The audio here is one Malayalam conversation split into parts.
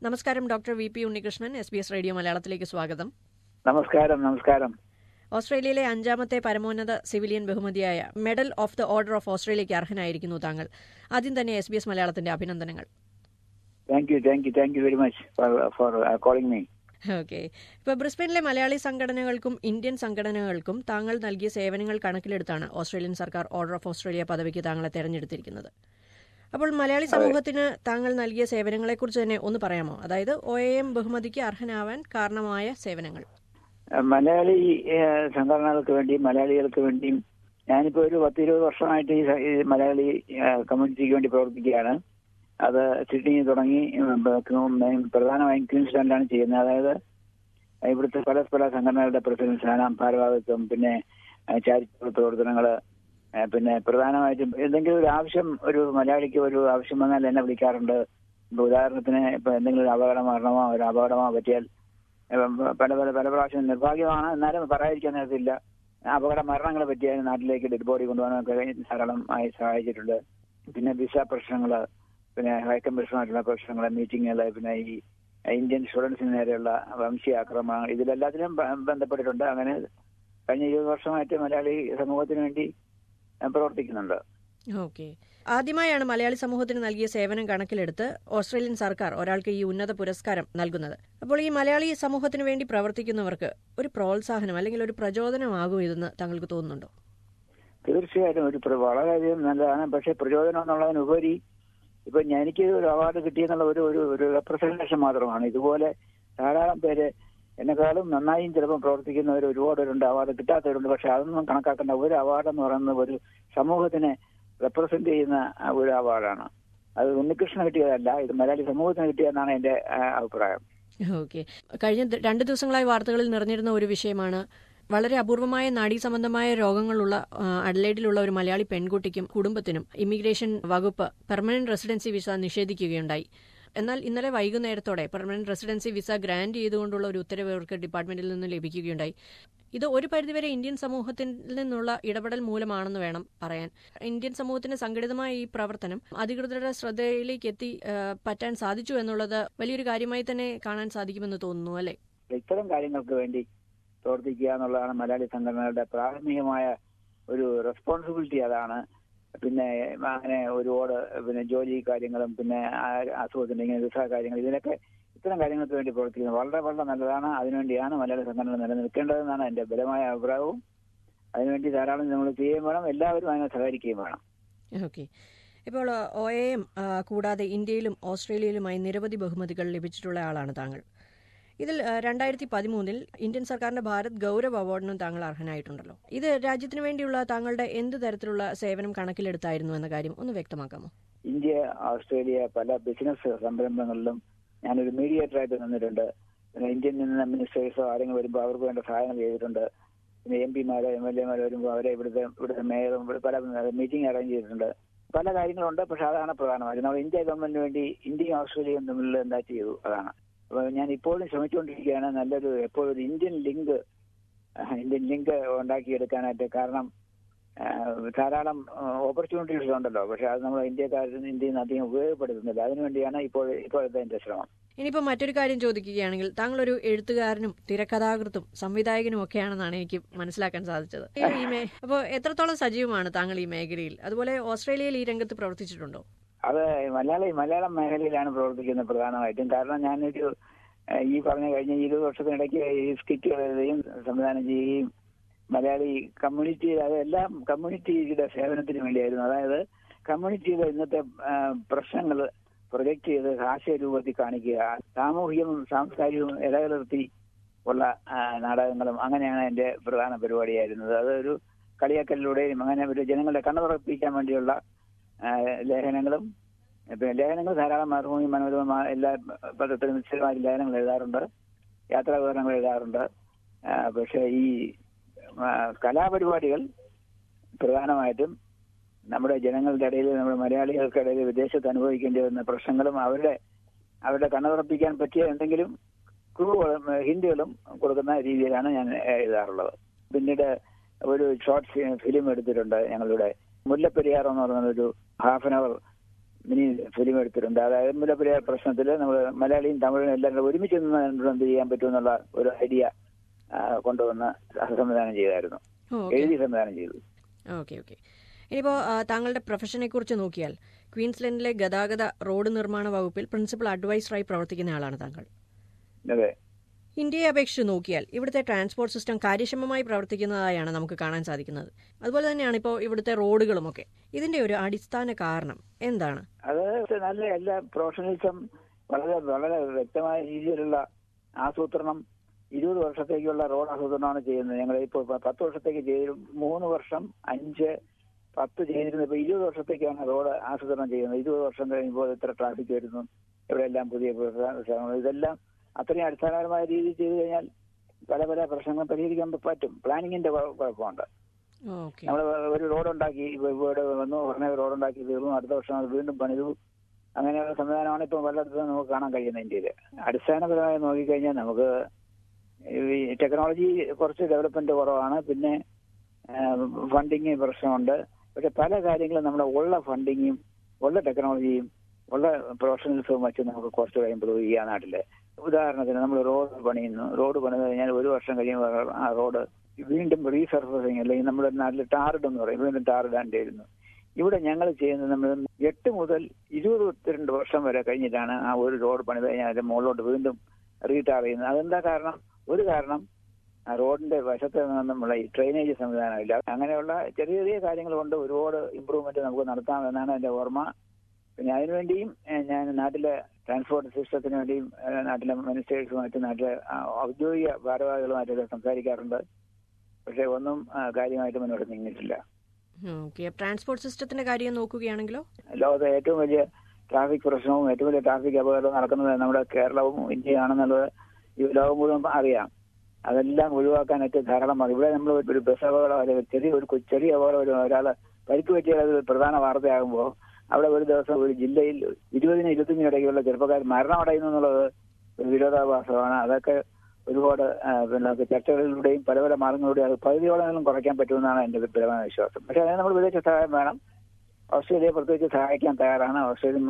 നമസ്കാരം doctor V P Unnikrishnan S B S radio മലയാളത്തിലേക്ക് സ്വാഗതം നമസ്കാരം നമസ്കാരം ഓസ്ട്രേലിയയിലെ അഞ്ചാമത്തെ പരമോന്നത സിവിലിയൻ ബഹുമതിയായ medal of the order of ഓസ്ട്രേലിയയ്ക്ക് അർഹനായിരിക്കുന്നു താങ്കൾ ആദ്യം തന്നെ എസ് ബി എസ് മലയാളത്തിന്റെ അഭിനന്ദനങ്ങൾ thank you thank you thank you very much for for calling me okay ഇപ്പോൾ ബ്രിസ്ബനിലെ മലയാളി സംഘടനകൾക്കും ഇന്ത്യൻ സംഘടനകൾക്കും താങ്കൾ നൽകിയ സേവനങ്ങൾ കണക്കിലെടുത്താണ് ഓസ്ട്രേലിയൻ സർക്കാർ ഓർഡർ ഓഫ് ഓസ്ട്രേലിയ പദവിക്ക് താങ്കളെ തെരഞ്ഞെടുത്തിരിക്കുന്നത് അപ്പോൾ മലയാളി സമൂഹത്തിന് താങ്കൾ നൽകിയ സേവനങ്ങളെക്കുറിച്ച് തന്നെ ഒന്ന് പറയാമോ അതായത് ഒ എ എം ബഹുമതിക്ക് അർഹനാവാൻ കാരണമായ സേവനങ്ങൾ മലയാളി ഏഹ്, സംഘടനകൾക്ക് വേണ്ടിയും മലയാളികൾക്ക് വേണ്ടിയും ഞാനിപ്പോ ഒരു പത്തിരുപത് വർഷമായിട്ട് ഈ സ- ഈ മലയാളി ഏഹ്, കമ്മ്യൂണിറ്റിക്ക് വേണ്ടി പ്രവർത്തിക്കുകയാണ് അത് സിഡ്നി തുടങ്ങി ഉം, ഉം, പ്രധാനമായും ക്വീൻസ്ലാൻഡിലാണ് ചെയ്യുന്നത് അതായത് ഇവിടുത്തെ പല പല സംഘടനകളുടെ പ്രസിഡന്റ് സ്ഥാനം ഭാരവാഹിത്വം പിന്നെ ചാരിറ്റബിൾ പ്രവർത്തനങ്ങള് ഏഹ്, പിന്നെ പ്രധാനമായിട്ടും എന്തെങ്കിലും ഒരു ആവശ്യം ഒരു മലയാളിക്ക് ഒരു ആവശ്യം വന്നാൽ എന്നെ വിളിക്കാറുണ്ട് ഇപ്പൊ ഉദാഹരണത്തിന് ഇപ്പൊ എന്തെങ്കിലും ഒരു അപകടം മരണമോ ഒരു അപകടമോ പറ്റിയാൽ ഏഹ്, പല പല പല പ്രാവശ്യം നിർഭാഗ്യമാണ് എന്നാലും പറയാതിരിക്കാൻ നേരത്തില്ല അപകട മരണങ്ങൾ പറ്റിയാൽ നാട്ടിലേക്ക് ഡെഡ് ബോഡി കൊണ്ടുപോകാനൊക്കെ ധാരാളം ആയി സഹായിച്ചിട്ടുണ്ട് പിന്നെ വിസ പ്രശ്നങ്ങള് പിന്നെ ഹൈക്കമ്മീഷനുമായിട്ടുള്ള പ്രശ്നങ്ങള് മീറ്റിങ്ങുകള് പിന്നെ ഈ ഇന്ത്യൻ സ്റ്റുഡൻസിന് നേരെയുള്ള വംശീയ ആക്രമണങ്ങൾ ഇതിലെല്ലാത്തിനും ബ- ബന്ധപ്പെട്ടിട്ടുണ്ട് അങ്ങനെ കഴിഞ്ഞ ഇരുപത് വർഷമായിട്ട് മലയാളി സമൂഹത്തിന് വേണ്ടി ഞാൻ പ്രവർത്തിക്കുന്നുണ്ട് ഓക്കെ ആദ്യമായാണ് മലയാളി സമൂഹത്തിന് നൽകിയ സേവനം കണക്കിലെടുത്ത് ഓസ്ട്രേലിയൻ സർക്കാർ ഒരാൾക്ക് ഈ ഉന്നത പുരസ്കാരം നൽകുന്നത് അപ്പോൾ ഈ മലയാളി സമൂഹത്തിന് വേണ്ടി പ്രവർത്തിക്കുന്നവർക്ക് ഒരു പ്രോത്സാഹനം അല്ലെങ്കിൽ ഒരു പ്രചോദനമാകും ഇതെന്ന് താങ്കൾക്ക് തോന്നുന്നുണ്ടോ തീർച്ചയായിട്ടും ഒരു പ്ര- വളരെയധികം നല്ലതാണ് പക്ഷെ പ്രചോദനം എന്നുള്ളതിനുപരി ഇപ്പൊ ഞാൻ- എനിക്ക് ഒരു അവാർഡ് കിട്ടിയെന്നുള്ള ഒരു ഒരു ഒരു റെപ്രസെന്റേഷൻ മാത്രമാണ് ഇതുപോലെ ധാരാളം പേര് എന്നെക്കാളും നന്നായും ചിലപ്പോൾ പ്രവർത്തിക്കുന്നവർ ഒരുപാട് പേരുണ്ട് അവാർഡ് കിട്ടാത്തവരുണ്ട് പക്ഷെ അതൊന്നും കണക്കാക്കേണ്ട ഒരു അവാർഡ് എന്ന് പറയുന്നത് ഒരു സമൂഹത്തിനെ റെപ്രസെന്റ് ചെയ്യുന്ന ആ ഒരു അവാർഡാണ് അത് ഉണ്ണികൃഷ്ണൻ കിട്ടിയതല്ല ഇത് മലയാളി സമൂഹത്തിന് കിട്ടിയതെന്നാണ് എന്റെ ആ, അഭിപ്രായം ഓക്കെ കഴിഞ്ഞ ദ- രണ്ട് ദിവസങ്ങളായി വാർത്തകളിൽ നിറഞ്ഞിരുന്ന ഒരു വിഷയമാണ് വളരെ അപൂർവമായ നാഡീ സംബന്ധമായ രോഗങ്ങളുള്ള ആ, അഡ്ലൈഡിലുള്ള ഒരു മലയാളി പെൺകുട്ടിക്കും കുടുംബത്തിനും ഇമിഗ്രേഷൻ വകുപ്പ് പെർമനന്റ് റെസിഡൻസി വിസ നിഷേധിക്കുകയുണ്ടായി എന്നാൽ ഇന്നലെ വൈകുന്നേരത്തോടെ പെർമനന്റ് റെസിഡൻസി വിസ ഗ്രാന്റ് ചെയ്തുകൊണ്ടുള്ള ഒരു ഉത്തരവ് ഇവർക്ക് ഡിപ്പാർട്ട്മെന്റിൽ നിന്ന് ലഭിക്കുകയുണ്ടായി ഇത് ഒരു പരിധിവരെ ഇന്ത്യൻ സമൂഹത്തിൽ നിന്നുള്ള ഇടപെടൽ മൂലമാണെന്ന് വേണം പറയാൻ ഇന്ത്യൻ സമൂഹത്തിന്റെ സംഘടിതമായ ഈ പ്രവർത്തനം അധികൃതരുടെ ശ്രദ്ധയിലേക്ക് എത്തി ആ, പറ്റാൻ സാധിച്ചു എന്നുള്ളത് വലിയൊരു കാര്യമായി തന്നെ കാണാൻ സാധിക്കുമെന്ന് തോന്നുന്നു അല്ലെ ഇത്തരം കാര്യങ്ങൾക്ക് വേണ്ടി പ്രവർത്തിക്കുക എന്നുള്ളതാണ് മലയാളി സംഘടനകളുടെ പ്രാഥമികമായ ഒരു റെസ്പോൺസിബിലിറ്റി അതാണ് പിന്നെ അങ്ങനെ ഒരുപാട് പിന്നെ ജോലി കാര്യങ്ങളും പിന്നെ ആ- അസുഖത്തിന്റെ ഇങ്ങനെ വിസ കാര്യങ്ങൾ ഇതിനൊക്കെ ഇത്തരം കാര്യങ്ങൾക്ക് വേണ്ടി പ്രവർത്തിക്കുന്നത് വളരെ വളരെ നല്ലതാണ് അതിനുവേണ്ടിയാണ് മലയാളി സംഘടന നിലനിൽക്കേണ്ടതെന്നാണ് എന്റെ ബലമായ അഭിപ്രായവും അതിനുവേണ്ടി ധാരാളം നമ്മൾ ചെയ്യുകയും വേണം എല്ലാവരും അതിനെ സഹകരിക്കുകയും വേണം ഓക്കെ ഇപ്പോൾ ഒ എ എം കൂടാതെ ഇന്ത്യയിലും ഓസ്ട്രേലിയയിലുമായി നിരവധി ബഹുമതികൾ ലഭിച്ചിട്ടുള്ള ആളാണ് താങ്കൾ ഇതിൽ ആ, രണ്ടായിരത്തി പതിമൂന്നിൽ ഇന്ത്യൻ സർക്കാരിന്റെ ഭാരത് ഗൗരവ് അവാർഡിനും താങ്കൾ അർഹനായിട്ടുണ്ടല്ലോ ഇത് രാജ്യത്തിന് വേണ്ടിയുള്ള താങ്കളുടെ എന്ത് തരത്തിലുള്ള സേവനം കണക്കിലെടുത്തായിരുന്നു എന്ന കാര്യം ഒന്ന് വ്യക്തമാക്കാമോ ഇന്ത്യ ഓസ്ട്രേലിയ പല ബിസിനസ് സംരംഭങ്ങളിലും ഞാനൊരു മീഡിയേറ്റർ ആയിട്ട് നിന്നിട്ടുണ്ട് പിന്നെ ഇന്ത്യൻ നിന്ന് മിനിസ്റ്റേഴ്സോ ആരെങ്കിലും വരുമ്പോൾ അവർക്ക് വേണ്ട സഹായങ്ങൾ ചെയ്തിട്ടുണ്ട് പിന്നെ എം പിമാരോ എം എൽ എമാരോ വരുമ്പോൾ അവരെ ഇവിടുത്തെ ഇവിടുത്തെ മേയറും ഇവിടെ പല മീറ്റിംഗ് അറേഞ്ച് ചെയ്തിട്ടുണ്ട് പല കാര്യങ്ങളുണ്ട് പക്ഷെ അതാണ് പ്രധാനമായിട്ട് നമ്മൾ ഇന്ത്യ ഗവൺമെന്റിന് വേണ്ടി ഇന്ത്യയും ഓസ്ട്രേലിയയും തമ്മിൽ എന്താ ചെയ്തു അതാണ് അപ്പൊ ഞാൻ ഇപ്പോഴും ശ്രമിച്ചുകൊണ്ടിരിക്കുകയാണ് നല്ലൊരു എപ്പോഴും ഒരു ഇന്ത്യൻ ലിങ്ക് ഇന്ത്യൻ ലിങ്ക് ഉണ്ടാക്കിയെടുക്കാനായിട്ട് കാരണം ആ, ധാരാളം ഓപ്പർച്യൂണിറ്റീസ് ഉണ്ടല്ലോ പക്ഷെ അത് നമ്മൾ ഇന്ത്യക്കാരിൽ ഇന്ത്യയിൽ നിന്ന് അധികം ഉപയോഗപ്പെടുത്തുന്നില്ല അതിനുവേണ്ടിയാണ് ഇപ്പോൾ ഇപ്പോഴത്തെ എന്റെ ശ്രമം ഇനിയിപ്പോൾ മറ്റൊരു കാര്യം ചോദിക്കുകയാണെങ്കിൽ താങ്കൾ ഒരു എഴുത്തുകാരനും തിരക്കഥാകൃത്തും സംവിധായകനും ഒക്കെയാണെന്നാണ് എനിക്ക് മനസ്സിലാക്കാൻ സാധിച്ചത് ഈ മേ അപ്പോൾ എത്രത്തോളം സജീവമാണ് താങ്കൾ ഈ മേഖലയിൽ അതുപോലെ ഓസ്ട്രേലിയയിൽ ഈ രംഗത്ത് പ്രവർത്തിച്ചിട്ടുണ്ടോ അത് മലയാളി മലയാളം മേഖലയിലാണ് പ്രവർത്തിക്കുന്നത് പ്രധാനമായിട്ടും കാരണം ഞാനൊരു ആ, ഈ പറഞ്ഞ കഴിഞ്ഞ ഇരുപത് വർഷത്തിനിടയ്ക്ക് ഈ സ്കിറ്റുകൾ എഴുതുകയും സംവിധാനം ചെയ്യുകയും മലയാളി കമ്മ്യൂണിറ്റി അതെല്ലാം കമ്മ്യൂണിറ്റിയുടെ സേവനത്തിന് വേണ്ടിയായിരുന്നു അതായത് കമ്മ്യൂണിറ്റിയുടെ ഇന്നത്തെ പ്രശ്നങ്ങൾ പ്രൊജക്ട് ചെയ്ത് ഹാസ്യ രൂപത്തിൽ കാണിക്കുക സാമൂഹികവും സാംസ്കാരികവും ഇടകലർത്തി ഉള്ള ആ, നാടകങ്ങളും അങ്ങനെയാണ് എന്റെ പ്രധാന പരിപാടിയായിരുന്നത് അതൊരു കളിയാക്കലിലൂടെയും അങ്ങനെ ഒരു ജനങ്ങളെ കണ്ണുറപ്പിക്കാൻ വേണ്ടിയുള്ള ആ, ലേഖനങ്ങളും പിന്നെ ലേഖനങ്ങൾ ധാരാളം മറുഭൂമി മനോരമ എല്ലാ പത്രത്തിലും നിശ്ചയമായ ലേഖനങ്ങൾ എഴുതാറുണ്ട് യാത്രാ വിവരണങ്ങൾ എഴുതാറുണ്ട് ആ, പക്ഷേ ഈ ആ, കലാപരിപാടികൾ പ്രധാനമായിട്ടും നമ്മുടെ ജനങ്ങളുടെ ഇടയിൽ നമ്മുടെ മലയാളികൾക്കിടയിൽ വിദേശത്ത് അനുഭവിക്കേണ്ടി വരുന്ന പ്രശ്നങ്ങളും അവരുടെ അവരുടെ കണ്ണുറപ്പിക്കാൻ പറ്റിയ എന്തെങ്കിലും ക്രൂകളും ഹിന്ദികളും കൊടുക്കുന്ന രീതിയിലാണ് ഞാൻ എഴുതാറുള്ളത് പിന്നീട് ഒരു ഷോർട്ട് ഫിലിം എടുത്തിട്ടുണ്ട് ഞങ്ങളുടെ മുല്ലപ്പെരിയാർ എന്ന് പറയുന്ന ഒരു half an hour mini film എടുത്തിട്ടുണ്ട് അതായത് മുല്ലപ്പെരിയാർ പ്രശ്നത്തിൽ നമ്മൾ മലയാളിയും തമിഴും എല്ലാവരും കൂടെ ഒരുമിച്ച് നിന്ന് എന്ത് ചെയ്യാൻ പറ്റുമെന്നുള്ള ഒരു ഐഡിയ കൊണ്ടുവന്ന് സംവിധാനം ചെയ്തായിരുന്നു ഓക്കെ എഴുതി സംവിധാനം ചെയ്തു ഓക്കെ ഓക്കെ ഇനിയിപ്പോൾ താങ്കളുടെ പ്രൊഫഷനെ കുറിച്ച് നോക്കിയാൽ ക്വീൻസ്ലൻഡിലെ ഗതാഗത റോഡ് നിർമ്മാണ വകുപ്പിൽ പ്രിൻസിപ്പൽ അഡ്വൈസറായി പ്രവർത്തിക്കുന്ന ആളാണ് താങ്കൾ അതെ ഇന്ത്യയെ അപേക്ഷിച്ച് നോക്കിയാൽ ഇവിടുത്തെ ട്രാൻസ്പോർട്ട് സിസ്റ്റം കാര്യക്ഷമമായി പ്രവർത്തിക്കുന്നതായാണ് നമുക്ക് കാണാൻ സാധിക്കുന്നത് അതുപോലെ തന്നെയാണ് ഇപ്പോൾ ഇവിടുത്തെ റോഡുകളുമൊക്കെ ഇതിന്റെ ഒരു അടിസ്ഥാന കാരണം എന്താണ് അത് നല്ല എല്ലാ പ്രൊഫഷണലിസം വളരെ വളരെ വ്യക്തമായ രീതിയിലുള്ള ആസൂത്രണം ഇരുപത് വർഷത്തേക്കുള്ള റോഡ് ആസൂത്രണമാണ് ചെയ്യുന്നത് ഞങ്ങൾ ഇപ്പോൾ പത്ത് വർഷത്തേക്ക് ചെയ്ത് മൂന്ന് വർഷം അഞ്ച് പത്ത് ചെയ്തിരുന്നത് ഇപ്പൊ ഇരുപത് വർഷത്തേക്കാണ് റോഡ് ആസൂത്രണം ചെയ്യുന്നത് ഇരുപത് വർഷം കഴിയുമ്പോൾ എത്ര ട്രാഫിക് വരുന്നു എവിടെയെല്ലാം പുതിയ സ്ഥലങ്ങൾ ഇതെല്ലാം അത്രയും അടിസ്ഥാനപരമായ രീതിയിൽ ചെയ്തു കഴിഞ്ഞാൽ പല പല പ്രശ്നങ്ങളും പരിഹരിക്കാൻ പറ്റും പ്ലാനിങ്ങിന്റെ കുഴ- കുഴപ്പമുണ്ട് ഓക്കെ നമ്മൾ ഒരു റോഡ് ഉണ്ടാക്കി ഇപ്പൊ ഇവിടെ വന്നു ഉടനെ ഒരു റോഡ് ഉണ്ടാക്കി തീർന്നു അടുത്ത വർഷം അത് വീണ്ടും പണിതു അങ്ങനെയുള്ള സംവിധാനമാണ് ഇപ്പൊ പലയിടത്തും നമുക്ക് കാണാൻ കഴിയുന്നത് ഇന്ത്യയിൽ അടിസ്ഥാനപരമായി നോക്കിക്കഴിഞ്ഞാൽ നമുക്ക് ഈ ടെക്നോളജി കുറച്ച് ഡെവലപ്മെന്റ് കുറവാണ് പിന്നെ ഫണ്ടിങ് പ്രശ്നമുണ്ട് പക്ഷെ പല കാര്യങ്ങളും നമ്മുടെ ഉള്ള ഫണ്ടിങ്ങും ഉള്ള ടെക്നോളജിയും ഉള്ള പ്രൊഫഷണൽസും വെച്ച് നമുക്ക് കുറച്ചുകൂടെ ഇമ്പ്രൂവ് ചെയ്യാൻ നാട്ടില് ഉദാഹരണത്തിന് നമ്മൾ റോഡ് പണിയുന്നു റോഡ് പണിത് കഴിഞ്ഞാൽ ഒരു വർഷം കഴിയുമ്പോൾ ആ റോഡ് വീണ്ടും റീസർഫസിങ് അല്ലെങ്കിൽ നമ്മുടെ നാട്ടിൽ ടാറിഡ് എന്ന് പറയും വീണ്ടും ടാറിടാണ്ടായിരുന്നു ഇവിടെ ഞങ്ങൾ ചെയ്യുന്നത് നമ്മൾ എട്ട് മുതൽ ഇരുപത്തിരണ്ട് വർഷം വരെ കഴിഞ്ഞിട്ടാണ് ആ ഒരു റോഡ് പണിത് കഴിഞ്ഞാൽ അതിന്റെ മുകളിലോട്ട് വീണ്ടും റീടാർ ചെയ്യുന്നത് അതെന്താ കാരണം ഒരു കാരണം ആ റോഡിന്റെ വശത്ത് നിന്നുള്ള ഈ ഡ്രെയിനേജ് സംവിധാനമില്ല അങ്ങനെയുള്ള ചെറിയ ചെറിയ കാര്യങ്ങൾ കൊണ്ട് ഒരുപാട് ഇമ്പ്രൂവ്മെന്റ് നമുക്ക് നടത്താമെന്നാണ് എന്റെ ഓർമ്മ പിന്നെ അതിനുവേണ്ടിയും ഏഹ്, ഞാൻ നാട്ടിലെ ട്രാൻസ്പോർട്ട് സിസ്റ്റത്തിന് വേണ്ടിയും ഏഹ്, നാട്ടിലെ മിനിസ്റ്റേഴ്സുമായിട്ട് നാട്ടിലെ ആ, ഔദ്യോഗിക ഭാരവാഹികളുമായിട്ടൊക്കെ സംസാരിക്കാറുണ്ട് പക്ഷെ ഒന്നും ആ, കാര്യമായിട്ട് മുന്നോട്ട് നീങ്ങിയിട്ടില്ല ഓക്കെ ട്രാൻസ്പോർട്ട് സിസ്റ്റത്തിന്റെ കാര്യം നോക്കുകയാണെങ്കിലോ ലോകത്തെ ഏറ്റവും വലിയ ട്രാഫിക് പ്രശ്നവും ഏറ്റവും വലിയ ട്രാഫിക് അപകടവും നടക്കുന്നത് നമ്മുടെ കേരളവും ഇന്ത്യയാണെന്നുള്ളത് ഈ ലോകം മുഴുവൻ അറിയാം അതെല്ലാം ഒഴിവാക്കാനായിട്ട് ധാരാളം മാർഗ്ഗം. ഇവിടെ നമ്മൾ ഒരു ബസ് അപകടം അല്ലെങ്കിൽ ചെറിയ ഒരു കൊ- ചെറിയ അപകടം ഒരു ഒരാളെ പരിക്ക് പറ്റിയാൽ അത് പ്രധാന വാർത്തയാകുമ്പോൾ അവിടെ ഒരു ദിവസം ഒരു ജില്ലയിൽ ഇരുപതിനും ഇരുപത്തിനും ഇടയ്ക്കുള്ള ചെറുപ്പക്കാർ മരണം അടയുന്നു എന്നുള്ളത് ഒരു വിരോധാഭാസമാണ് അതൊക്കെ ഒരുപാട് ആ, പിന്നെ ചർച്ചകളിലൂടെയും പല പല മാർഗങ്ങളിലൂടെയും അത് പകുതിയോളം കുറയ്ക്കാൻ പറ്റുമെന്നാണ് എന്റെ ബലമായ വിശ്വാസം പക്ഷെ അതിന് നമ്മൾ വിദേശ സഹായം വേണം ഓസ്ട്രേലിയ പ്രത്യേകിച്ച് സഹായിക്കാൻ തയ്യാറാണ് ഓസ്ട്രേലിയൻ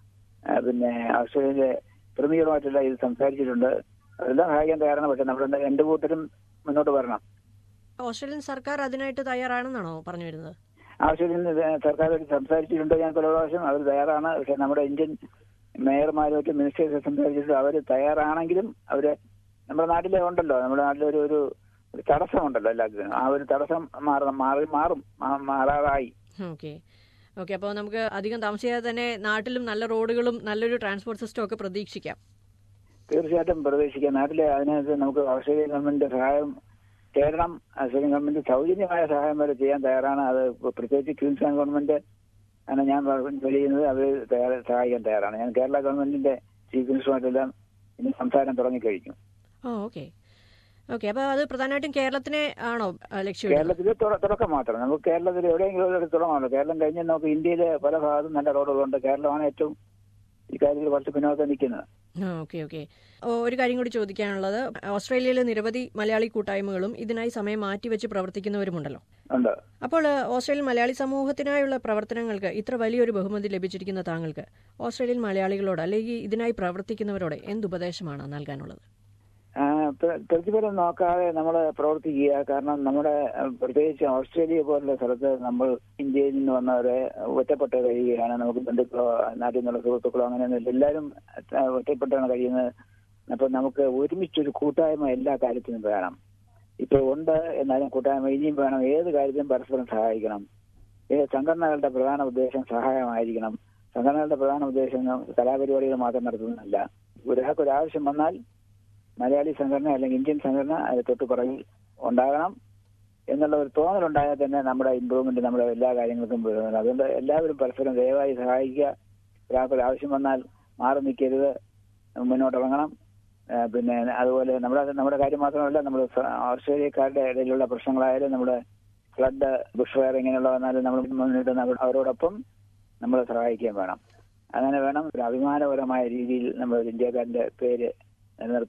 ആ, പിന്നെ ഓസ്ട്രേലിയയിലെ പ്രതിനിധികളുമായിട്ടുള്ള ഇത് സംസാരിച്ചിട്ടുണ്ട് അതെല്ലാം സഹായിക്കാൻ തയ്യാറാണ് പക്ഷെ നമ്മുടെ രണ്ട് കൂട്ടരും മുന്നോട്ട് വരണം ഓസ്ട്രേലിയൻ സർക്കാർ അതിനായിട്ട് തയ്യാറാണെന്നാണോ പറഞ്ഞു വരുന്നത് ആവശ്യത്തിന് സർക്കാരുമായിട്ട് സംസാരിച്ചിട്ടുണ്ട് ഞാൻ പല പ്രാവശ്യം അവർ തയ്യാറാണ് പക്ഷെ നമ്മുടെ ഇന്ത്യൻ മേയർമാരുമായിട്ട് മിനിസ്റ്റേഴ്സ് സംസാരിച്ചിട്ട് അവർ തയ്യാറാണെങ്കിലും അവര് നമ്മുടെ നാട്ടിലെ ഉണ്ടല്ലോ നമ്മുടെ നാട്ടിലെ ഒരു ഒരു ഒരു തടസ്സമുണ്ടല്ലോ എല്ലാത്തിനും ആ ഒരു തടസ്സം മാറണം മാറി മാറും മാ- മാറാറായി ഓക്കെ ഓക്കെ അപ്പോൾ നമുക്ക് അധികം താമസിയാതെ തന്നെ നാട്ടിലും നല്ല റോഡുകളും നല്ലൊരു ട്രാൻസ്പോർട്ട് സിസ്റ്റം ഒക്കെ പ്രതീക്ഷിക്കാം തീർച്ചയായിട്ടും പ്രതീക്ഷിക്കാം നാട്ടിലെ അതിനകത്ത് നമുക്ക് ഓസ്ട്രേലിയൻ ഗവൺമെന്റ് സഹായം തേടണം ഓസ്ട്രേലിയൻ ഗവൺമെന്റ് സൗജന്യമായ സഹായം വരെ ചെയ്യാൻ തയ്യാറാണ് അത് പ്രത്യേകിച്ച് ക്വീൻസ്ലാൻഡ് ഗവൺമെന്റ് ആണ് ഞാൻ ചെയ്യുന്നത് അവർ തയ്യാറ- സഹായിക്കാൻ തയ്യാറാണ് ഞാൻ കേരള ഗവൺമെന്റിന്റെ ചീഫ് മിനിസ്റ്ററുമായിട്ടെല്ലാം ഇനി സംസാരം തുടങ്ങിക്കഴിഞ്ഞു ഓ ഓക്കെ ഓക്കെ അപ്പോൾ അത് പ്രധാനമായിട്ടും കേരളത്തിനെ ആണോ ആ, ലക്ഷ്യമിടുന്നത് കേരളത്തിൽ തുട- തുടക്കം മാത്രം നമുക്ക് കേരളത്തിൽ എവിടെയെങ്കിലും ഒരു തുടങ്ങാമല്ലോ കേരളം കഴിഞ്ഞ് നമുക്ക് ഇന്ത്യയിലെ പല ഭാഗത്തും നല്ല റോഡുകളുണ്ട് കേരളമാണ് ഏറ്റവും ഇക്കാര്യത്തിൽ കുറച്ച് പിന്നോക്കം നിൽക്കുന്നത് ഓക്കെ ഓക്കെ ഒരു കാര്യം കൂടി ചോദിക്കാനുള്ളത് ഓസ്ട്രേലിയയിലെ നിരവധി മലയാളി കൂട്ടായ്മകളും ഇതിനായി സമയം മാറ്റിവെച്ച് പ്രവർത്തിക്കുന്നവരുമുണ്ടല്ലോ ഉണ്ട് അപ്പോൾ ഓസ്ട്രേലിയൻ മലയാളി സമൂഹത്തിനായുള്ള പ്രവർത്തനങ്ങൾക്ക് ഇത്ര വലിയൊരു ബഹുമതി ലഭിച്ചിരിക്കുന്ന താങ്കൾക്ക് ഓസ്ട്രേലിയൻ മലയാളികളോട് അല്ലെങ്കിൽ ഇതിനായി പ്രവർത്തിക്കുന്നവരോട് എന്തുപദേശമാണ് നൽകാനുള്ളത് ആ, പ്ര- പ്രതിഫലം നോക്കാതെ നമ്മൾ പ്രവർത്തിക്കുക കാരണം നമ്മുടെ അഹ്, പ്രത്യേകിച്ച് ഓസ്ട്രേലിയ പോലുള്ള സ്ഥലത്ത് നമ്മൾ ഇന്ത്യയിൽ നിന്ന് വന്നവരെ ഒറ്റപ്പെട്ട് കഴിയുകയാണ് നമുക്ക് ബന്ധുക്കളോ നാട്ടിൽ നിന്നുള്ള സുഹൃത്തുക്കളോ അങ്ങനെയൊന്നും എല്ലാവരും അഹ്, ഒറ്റപ്പെട്ടാണ് കഴിയുന്നത് അപ്പൊ നമുക്ക് ഒരുമിച്ചൊരു കൂട്ടായ്മ എല്ലാ കാര്യത്തിനും വേണം ഇപ്പൊ ഉണ്ട് എന്നാലും കൂട്ടായ്മ ഇനിയും വേണം ഏത് കാര്യത്തിനും പരസ്പരം സഹായിക്കണം ഏത് സംഘടനകളുടെ പ്രധാന ഉദ്ദേശം സഹായമായിരിക്കണം സംഘടനകളുടെ പ്രധാന ഉദ്ദേശം കലാപരിപാടികൾ മാത്രം നടത്തുന്നതല്ല ഒരാൾക്ക് ഒരു ആവശ്യം വന്നാൽ മലയാളി സംഘടന അല്ലെങ്കിൽ ഇന്ത്യൻ സംഘടന അത് തൊട്ട് പുറകിൽ ഉണ്ടാകണം എന്നുള്ള ഒരു തോന്നലുണ്ടായാൽ തന്നെ നമ്മുടെ ഇമ്പ്രൂവ്മെന്റ് നമ്മുടെ എല്ലാ കാര്യങ്ങൾക്കും പ്രയോജനം അതുകൊണ്ട് എല്ലാവരും പരസ്പരം ദയവായി സഹായിക്കുക ഒരാൾക്ക് ഒരു ആവശ്യം വന്നാൽ മാറി നിൽക്കരുത് മുന്നോട്ടിറങ്ങണം ആ, പിന്നെ അതുപോലെ നമ്മുടെ നമ്മുടെ കാര്യം മാത്രമല്ല നമ്മൾ ഓസ്ട്രേലിയക്കാരുടെ ഇടയിലുള്ള പ്രശ്നങ്ങളായാലും നമ്മുടെ ഫ്ലഡ് ബുഷ് ഫയർ ഇങ്ങനെയുള്ള വന്നാലും നമ്മൾ മുന്നിട്ട് അവ- അവരോടൊപ്പം നമ്മൾ സഹായിക്കുകയും വേണം അങ്ങനെ വേണം ഒരു അഭിമാനപരമായ രീതിയിൽ നമ്മൾ ഒരു ഇന്ത്യക്കാരന്റെ പേര് നിലനിർത്താൻ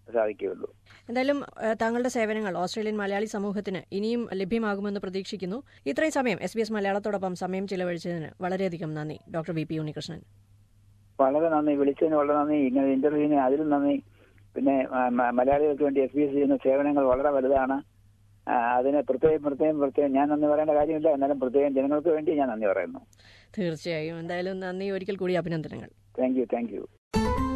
സാധിക്കുകയുള്ളൂ എന്തായാലും ഏഹ്, താങ്കളുടെ സേവനങ്ങൾ ഓസ്ട്രേലിയൻ മലയാളി സമൂഹത്തിന് ഇനിയും ലഭ്യമാകുമെന്ന് പ്രതീക്ഷിക്കുന്നു ഇത്രയും സമയം എസ് ബി എസ് മലയാളത്തോടൊപ്പം സമയം ചിലവഴിച്ചതിന് വളരെയധികം നന്ദി ഡോക്ടർ വി പി ഉണ്ണികൃഷ്ണൻ വളരെ നന്ദി വിളിച്ചതിന് വളരെ നന്ദി ഇങ്ങനെ ഇന്റർവ്യൂവിന് അതിലും നന്ദി പിന്നെ ആ, മ- മലയാളികൾക്ക് വേണ്ടി എസ് ബി എസ് ചെയ്യുന്ന സേവനങ്ങൾ വളരെ വലുതാണ് ആ, അതിന് പ്രത്യേകം പ്രത്യേകം പ്രത്യേകം ഞാൻ നന്ദി പറയേണ്ട കാര്യമില്ല എന്നാലും പ്രത്യേകം ജനങ്ങൾക്ക് വേണ്ടി ഞാൻ നന്ദി പറയുന്നു തീർച്ചയായും എന്തായാലും നന്ദി ഒരിക്കൽ കൂടി അഭിനന്ദനങ്ങൾ താങ്ക് യു താങ്ക് യു